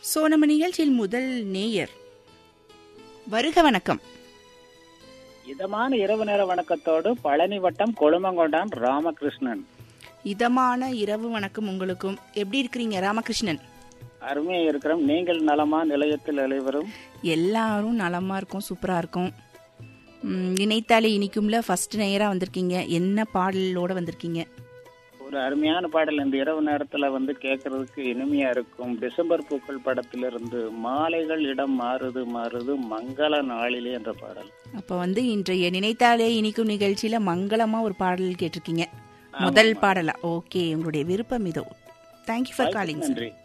so நம்ம நிகழ்ச்சியில் முதல் நேயர் வருக வணக்கம் இதமான இரவு நேர வணக்கத்தோடு பழனி வட்டம் கொழுமங்கொண்டான் ராமகிருஷ்ணன் இதமான இரவு வணக்கம் உங்களுக்கும் எப்படி இருக்கிறீங்க ராமகிருஷ்ணன் அருமையா இருக்கிறோம் நீங்கள் நலமா நிலையத்தில் அனைவரும் எல்லாரும் நலமா இருக்கும் சூப்பரா இருக்கும் ம், நினைத்தாலே இனிக்கும்ல ஃபர்ஸ்ட் நேயரா வந்திருக்கீங்க என்ன பாடலோட வந்திருக்கீங்க ஒரு அருமையான பாடல் இந்த இரவு நேரத்துல வந்து கேட்கறதுக்கு இனிமையா இருக்கும் டிசம்பர் பூக்கள் படத்திலிருந்து மாலைகள் இடம் மாறுது மாறுது மங்கள நாளிலே என்ற பாடல் அப்ப வந்து இன்றைய நினைத்தாலே இனிக்கும் நிகழ்ச்சியில மங்களமா ஒரு பாடல் கேட்டிருக்கீங்க முதல் பாடலா ஓகே உங்களுடைய விருப்பம் இதோ தேங்க்யூ ஃபார் காலிங் நன்றி